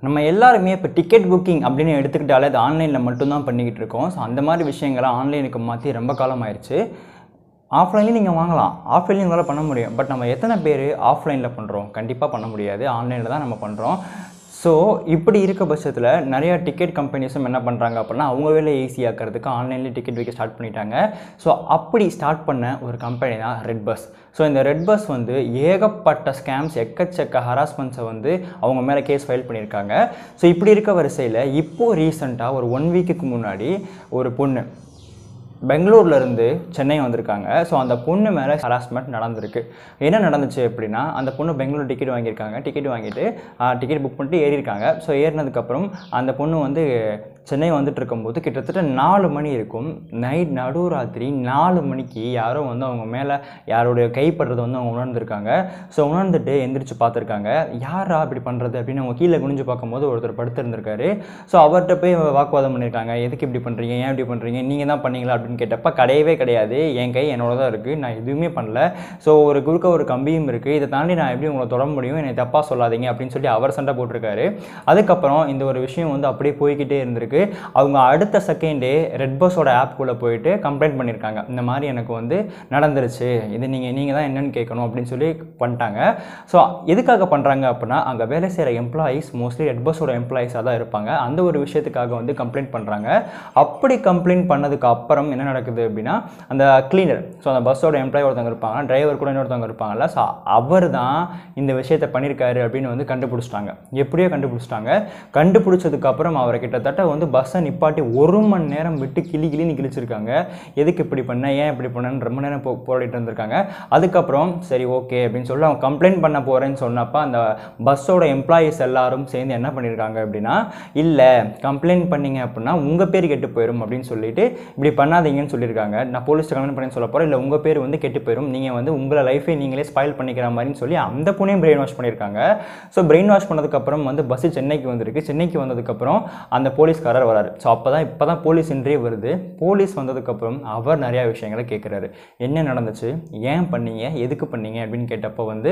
நம்ம எல்லாருமே இப்போ டிக்கெட் புக்கிங் அப்படின்னு எடுத்துக்கிட்டாலே அது ஆன்லைனில் மட்டும்தான் பண்ணிக்கிட்டு இருக்கோம் ஸோ அந்த மாதிரி விஷயங்களை ஆன்லைனுக்கு மாற்றி ரொம்ப காலம் ஆயிடுச்சு ஆஃப்லைன்லேயும் நீங்கள் வாங்கலாம் ஆஃப்லைன்லையும் உங்களால் பண்ண முடியும் பட் நம்ம எத்தனை பேர் ஆஃப்லைனில் பண்ணுறோம் கண்டிப்பாக பண்ண முடியாது ஆன்லைனில் தான் நம்ம பண்ணுறோம் ஸோ இப்படி இருக்க பட்சத்தில் நிறைய டிக்கெட் கம்பெனிஸும் என்ன பண்ணுறாங்க அப்படின்னா அவங்க வேலை ஈஸியாக்கிறதுக்கு ஆன்லைன்லேயே டிக்கெட் வைக்க ஸ்டார்ட் பண்ணிட்டாங்க ஸோ அப்படி ஸ்டார்ட் பண்ண ஒரு கம்பெனி தான் ரெட் பஸ் ஸோ இந்த ரெட் பஸ் வந்து ஏகப்பட்ட ஸ்கேம்ஸ் எக்கச்சக்க ஹராஸ்மெண்ட்ஸை வந்து அவங்க மேலே கேஸ் ஃபைல் பண்ணியிருக்காங்க ஸோ இப்படி இருக்க வரிசையில் இப்போது ரீசெண்டாக ஒரு ஒன் வீக்குக்கு முன்னாடி ஒரு பொண்ணு பெங்களூர்ல இருந்து சென்னை வந்திருக்காங்க ஸோ அந்த பொண்ணு மேலே ஹராஸ்மெண்ட் நடந்திருக்கு என்ன நடந்துச்சு அப்படின்னா அந்த பொண்ணு பெங்களூர் டிக்கெட் வாங்கியிருக்காங்க டிக்கெட் வாங்கிட்டு டிக்கெட் புக் பண்ணிட்டு ஏறியிருக்காங்க ஸோ ஏறினதுக்கப்புறம் அந்த பொண்ணு வந்து சென்னை வந்துட்டு இருக்கும்போது கிட்டத்தட்ட நாலு மணி இருக்கும் நைட் நடுராத்திரி நாலு மணிக்கு யாரோ வந்து அவங்க மேலே யாருடைய கைப்படுறதை வந்து அவங்க உணர்ந்திருக்காங்க ஸோ உணர்ந்துட்டு எந்திரிச்சு பார்த்துருக்காங்க யாரா இப்படி பண்ணுறது அப்படின்னு அவங்க கீழே குனிஞ்சு பார்க்கும்போது ஒருத்தர் படுத்திருந்திருக்காரு ஸோ அவர்கிட்ட போய் வாக்குவாதம் பண்ணியிருக்காங்க எதுக்கு இப்படி பண்ணுறீங்க ஏன் இப்படி பண்ணுறீங்க நீங்கள் தான் பண்ணீங்களா அப்படின்னு கேட்டப்ப கிடையவே கிடையாது என் கை என்னோட தான் இருக்குது நான் எதுவுமே பண்ணல ஸோ ஒரு குறுக்க ஒரு கம்பியும் இருக்குது இதை தாண்டி நான் எப்படி உங்களை தொட முடியும் என்னை தப்பாக சொல்லாதீங்க அப்படின்னு சொல்லி அவர் சண்டை போட்டிருக்காரு அதுக்கப்புறம் இந்த ஒரு விஷயம் வந்து அப்படியே போய்கிட்டே இருந்திருக்கு அவங்க அடுத்த செகண்டே ரெட் பஸ்ஸோட ஆப்குள்ளே போயிட்டு கம்ப்ளைண்ட் பண்ணியிருக்காங்க இந்த மாதிரி எனக்கு வந்து நடந்துருச்சு இது நீங்கள் நீங்கள் தான் என்னன்னு கேட்கணும் அப்படின்னு சொல்லி பண்ணிட்டாங்க ஸோ எதுக்காக பண்ணுறாங்க அப்படின்னா அங்கே வேலை செய்கிற எம்ப்ளாயீஸ் மோஸ்ட்லி ரெட் பஸ்ஸோட எம்ப்ளாயீஸாக தான் இருப்பாங்க அந்த ஒரு விஷயத்துக்காக வந்து கம்ப்ளைண்ட் பண்ணுறாங்க அப்படி கம்ப்ளைண்ட் பண்ணதுக்கு அப்புறம் என்ன நடக்குது அப்படின்னா அந்த கிளீனர் ஸோ அந்த பஸ்ஸோட எம்ப்ளாயி ஒருத்தவங்க இருப்பாங்க டிரைவர் கூட இன்னொருத்தவங்க இருப்பாங்கல்ல ஸோ அவர் தான் இந்த விஷயத்தை பண்ணியிருக்காரு அப்படின்னு வந்து கண்டுபிடிச்சிட்டாங்க எப்படியோ கண்டுபிடிச்சிட்டாங்க கண்டுபிடிச்சதுக்கு அப்புறம் அவரை கிட்டத்தட்ட வந்து பஸ்ஸை நிப்பாட்டி ஒரு மணி நேரம் விட்டு கிளி கிளின்னு கிழிச்சிருக்காங்க எதுக்கு இப்படி பண்ண ஏன் இப்படி பண்ணன்னு ரொம்ப நேரம் போ போராடிட்டு இருந்திருக்காங்க அதுக்கப்புறம் சரி ஓகே அப்படின்னு சொல்லி அவங்க கம்ப்ளைண்ட் பண்ண போகிறேன்னு சொன்னப்போ அந்த பஸ்ஸோட எம்ப்ளாயீஸ் எல்லாரும் சேர்ந்து என்ன பண்ணியிருக்காங்க அப்படின்னா இல்லை கம்ப்ளைண்ட் பண்ணீங்க அப்படின்னா உங்கள் பேர் கெட்டு போயிடும் அப்படின்னு சொல்லிட்டு இப்படி பண்ணாதீங்கன்னு சொல்லியிருக்காங்க நான் போலீஸ் கம்ப்ளைண்ட் பண்ணி சொல்ல போகிறேன் இல்லை உங்கள் பேர் வந்து கெட்டு போயிடும் நீங்கள் வந்து உங்களை லைஃபை நீங்களே ஸ்பாயில் பண்ணிக்கிற மாதிரின்னு சொல்லி அந்த பொண்ணையும் பிரெயின் வாஷ் பண்ணியிருக்காங்க ஸோ பிரெயின் வாஷ் பண்ணதுக்கப்புறம் வந்து பஸ்ஸு சென்னைக்கு வந்திருக்கு சென்னைக்கு வந்ததுக்கப்புறம் அந்த போலீஸ்காரர் வராரு ஸோ அப்போ தான் இப்போ தான் போலீஸ் இன்றைய வருது போலீஸ் வந்ததுக்கப்புறம் அவர் நிறையா விஷயங்களை கேட்குறாரு என்ன நடந்துச்சு ஏன் பண்ணீங்க எதுக்கு பண்ணீங்க அப்படின்னு கேட்டப்போ வந்து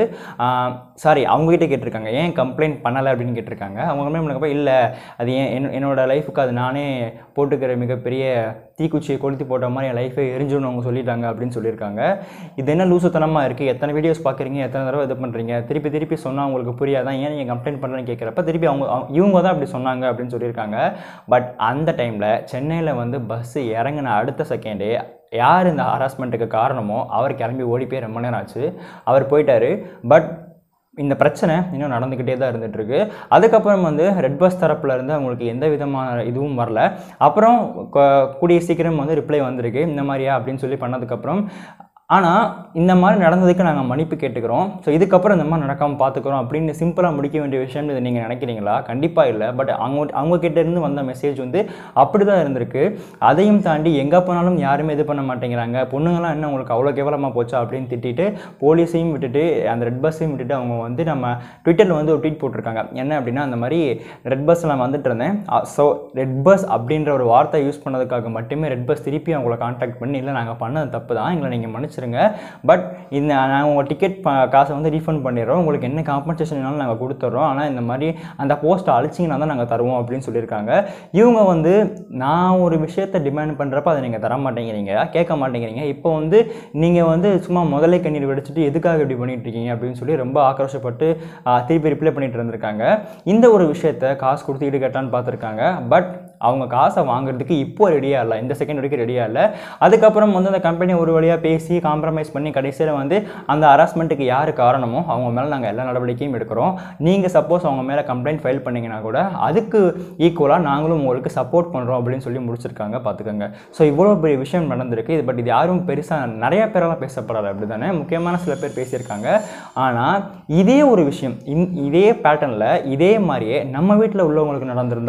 சாரி அவங்ககிட்ட கேட்டிருக்காங்க ஏன் கம்ப்ளைண்ட் பண்ணலை அப்படின்னு கேட்டிருக்காங்க அவங்க கம்ப்ளைண்ட் பண்ணக்கப்போ இல்லை அது ஏன் என் என்னோட லைஃபுக்கு அது நானே போட்டுக்கிற மிகப்பெரிய தீக்குச்சியை கொளுத்தி போட்ட மாதிரி என் லைஃபை எரிஞ்சுன்னு அவங்க சொல்லிட்டாங்க அப்படின்னு சொல்லியிருக்காங்க இது என்ன லூசுத்தனமாக இருக்குது எத்தனை வீடியோஸ் பார்க்குறீங்க எத்தனை தடவை இது பண்ணுறீங்க திருப்பி திருப்பி சொன்னால் உங்களுக்கு புரியாதான் ஏன் நீங்கள் கம்ப்ளைண்ட் பண்ணுறேன்னு கேட்குறப்ப திருப்பி அவங்க அவங்க- இவங்க தான் அப்படி சொன்னாங்க அப்படின்னு சொல்லியிருக்காங்க பட் அந்த டைமில் சென்னையில் வந்து பஸ்ஸு இறங்கின அடுத்த செகண்டே யார் இந்த ஹராஸ்மெண்ட்டுக்கு காரணமோ அவர் கிளம்பி ஓடி போய் ரொம்ப நேரம் ஆச்சு அவர் போயிட்டாரு பட் இந்த பிரச்சனை இன்னும் நடந்துக்கிட்டே தான் இருந்துகிட்ருக்கு அதுக்கப்புறம் வந்து ரெட் பஸ் தரப்புல இருந்து அவங்களுக்கு எந்த விதமான இதுவும் வரல அப்புறம் கொ- கூடிய சீக்கிரம் வந்து ரிப்ளை வந்திருக்கு இந்த மாதிரியா அப்படின்னு சொல்லி பண்ணதுக்கப்புறம் ஆனால் இந்த மாதிரி நடந்ததுக்கு நாங்கள் மன்னிப்பு கேட்டுக்கிறோம் ஸோ இதுக்கப்புறம் இந்த மாதிரி நடக்காமல் பார்த்துக்குறோம் அப்படின்னு சிம்பிளாக முடிக்க வேண்டிய விஷயம் இதை நீங்கள் நினைக்கிறீங்களா கண்டிப்பாக இல்லை பட் அவங்க அவங்க கிட்ட இருந்து வந்த மெசேஜ் வந்து அப்படி தான் இருந்திருக்கு அதையும் தாண்டி எங்கே போனாலும் யாருமே இது பண்ண மாட்டேங்கிறாங்க பொண்ணுங்களாம் என்ன உங்களுக்கு அவ்வளோ கேவலமாக போச்சா அப்படின்னு திட்டிட்டு போலீஸையும் விட்டுட்டு அந்த ரெட் பஸ்ஸையும் விட்டுட்டு அவங்க வந்து நம்ம ட்விட்டரில் வந்து ஒரு ட்வீட் போட்டிருக்காங்க என்ன அப்படின்னா அந்த மாதிரி ரெட் பஸ்ஸில் நான் வந்துட்டு இருந்தேன் ஸோ ரெட் பஸ் அப்படின்ற ஒரு வார்த்தை யூஸ் பண்ணதுக்காக மட்டுமே ரெட் பஸ் திருப்பி அவங்கள காண்டாக்ட் பண்ணி இல்லை நாங்கள் பண்ணது தப்பு தான் எங்களை நீங்கள் மன்னிச்சிருங்க பட் இந்த நாங்கள் உங்கள் டிக்கெட் காசை வந்து ரீஃபண்ட் பண்ணிடுறோம் உங்களுக்கு என்ன காம்பன்சேஷன் வேணாலும் நாங்கள் கொடுத்துட்றோம் ஆனால் இந்த மாதிரி அந்த போஸ்ட்டை அழிச்சிங்கன்னா தான் நாங்கள் தருவோம் அப்படின்னு சொல்லியிருக்காங்க இவங்க வந்து நான் ஒரு விஷயத்தை டிமாண்ட் பண்ணுறப்ப அதை நீங்கள் தர மாட்டேங்கிறீங்க கேட்க மாட்டேங்கிறீங்க இப்போ வந்து நீங்கள் வந்து சும்மா முதலை கண்ணீர் வெடிச்சிட்டு எதுக்காக இப்படி பண்ணிட்டு இருக்கீங்க அப்படின்னு சொல்லி ரொம்ப ஆக்ரோஷப்பட்டு ஆ, திருப்பி ரிப்ளை பண்ணிட்டு இருந்திருக்காங்க இந்த ஒரு விஷயத்த காசு கொடுத்து ஈடு கேட்டான்னு பார்த்துருக்காங்க பட் அவங்க காசை வாங்குறதுக்கு இப்போ ரெடியாக இல்லை இந்த செகண்ட் வரைக்கும் ரெடியாக இல்லை அதுக்கப்புறம் வந்து அந்த கம்பெனி ஒரு வழியாக பேசி காம்ப்ரமைஸ் பண்ணி கடைசியில் வந்து அந்த ஹராஸ்மெண்ட்டுக்கு யார் காரணமோ அவங்க மேலே நாங்கள் எல்லா நடவடிக்கையும் எடுக்கிறோம் நீங்கள் சப்போஸ் அவங்க மேலே கம்ப்ளைண்ட் ஃபைல் பண்ணீங்கன்னா கூட அதுக்கு ஈக்குவலாக நாங்களும் உங்களுக்கு சப்போர்ட் பண்ணுறோம் அப்படின்னு சொல்லி முடிச்சிருக்காங்க பார்த்துக்கோங்க ஸோ இவ்வளோ பெரிய விஷயம் நடந்திருக்கு இது பட் இது யாரும் பெருசாக நிறைய பேரெல்லாம் பேசப்படாது அப்படி தானே முக்கியமான சில பேர் பேசியிருக்காங்க ஆனால் இதே ஒரு விஷயம் இந் இதே பேட்டர்னில் இதே மாதிரியே நம்ம வீட்டில் உள்ளவங்களுக்கு நடந்திருந்தா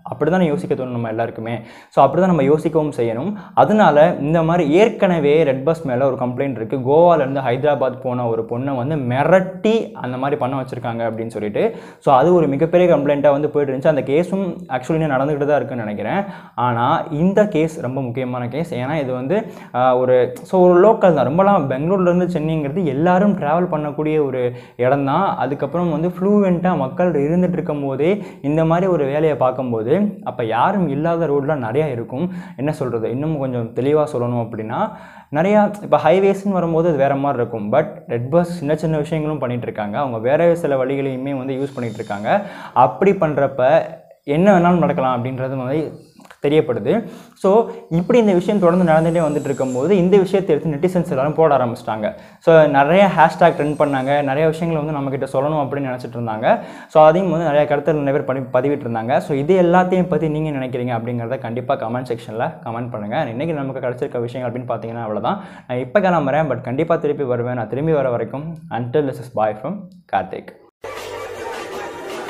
அப்படி தான் யோசிக்க தோணும் நம்ம எல்லாருக்குமே ஸோ அப்படி தான் நம்ம யோசிக்கவும் செய்யணும் அதனால இந்த மாதிரி ஏற்கனவே ரெட் பஸ் மேலே ஒரு கம்ப்ளைண்ட் இருக்குது கோவாலேருந்து ஹைதராபாத் போன ஒரு பொண்ணை வந்து மிரட்டி அந்த மாதிரி பண்ண வச்சுருக்காங்க அப்படின்னு சொல்லிட்டு ஸோ அது ஒரு மிகப்பெரிய கம்ப்ளைண்ட்டாக வந்து போயிட்டு இருந்துச்சு அந்த கேஸும் ஆக்சுவலி இன்னும் நடந்துக்கிட்டு தான் இருக்குன்னு நினைக்கிறேன் ஆனால் இந்த கேஸ் ரொம்ப முக்கியமான கேஸ் ஏன்னா இது வந்து ஆஹ், ஒரு ஸோ ஒரு லோக்கல் தான் ரொம்பலாம் பெங்களூர்லேருந்து சென்னைங்கிறது எல்லாரும் ட்ராவல் பண்ணக்கூடிய ஒரு இடம் தான் அதுக்கப்புறம் வந்து ஃப்ளூவெண்ட்டாக மக்கள் இருந்துட்டு இருக்கும் போதே இந்த மாதிரி ஒரு வேலையை பார்க்கும்போது அப்போ யாரும் இல்லாத ரோட்லாம் நிறையா இருக்கும் என்ன சொல்கிறது இன்னும் கொஞ்சம் தெளிவாக சொல்லணும் அப்படின்னா நிறையா இப்போ ஹைவேஸ்னு வரும்போது அது வேறு மாதிரி இருக்கும் பட் ரெட் பஸ் சின்ன சின்ன விஷயங்களும் பண்ணிட்டு இருக்காங்க அவங்க வேறு சில வழிகளையுமே வந்து யூஸ் பண்ணிட்டு இருக்காங்க அப்படி பண்ணுறப்ப என்ன வேணாலும் நடக்கலாம் அப்படின்றது வந்து தெரியப்படுது ஸோ இப்படி இந்த விஷயம் தொடர்ந்து நடந்துகிட்டே வந்துட்டு இருக்கும்போது இந்த விஷயத்தை எடுத்து நெட்டிசன்ஸ் எல்லாரும் போட ஆரம்பிச்சிட்டாங்க ஸோ நிறைய ஹேஷ்டாக் ட்ரெண்ட் பண்ணாங்க நிறைய விஷயங்களை வந்து நம்மக்கிட்ட சொல்லணும் அப்படின்னு நினச்சிட்டு இருந்தாங்க ஸோ அதையும் வந்து நிறைய கருத்துகள் நிறைய பேர் பண்ணி பதிவிட்டு இருந்தாங்க ஸோ இது எல்லாத்தையும் பற்றி நீங்கள் நினைக்கிறீங்க அப்படிங்கிறத கண்டிப்பாக கமெண்ட் செக்ஷனில் கமெண்ட் பண்ணுங்கள் இன்றைக்கி நமக்கு கிடச்சிருக்க விஷயங்கள் அப்படின்னு பார்த்தீங்கன்னா அவ்வளோதான் நான் இப்போ கிளம்புறேன் பட் கண்டிப்பாக திருப்பி வருவேன் நான் திரும்பி வர வரைக்கும் until this is boy from Karthik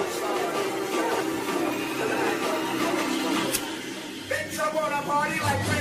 Bitch, I wanna party like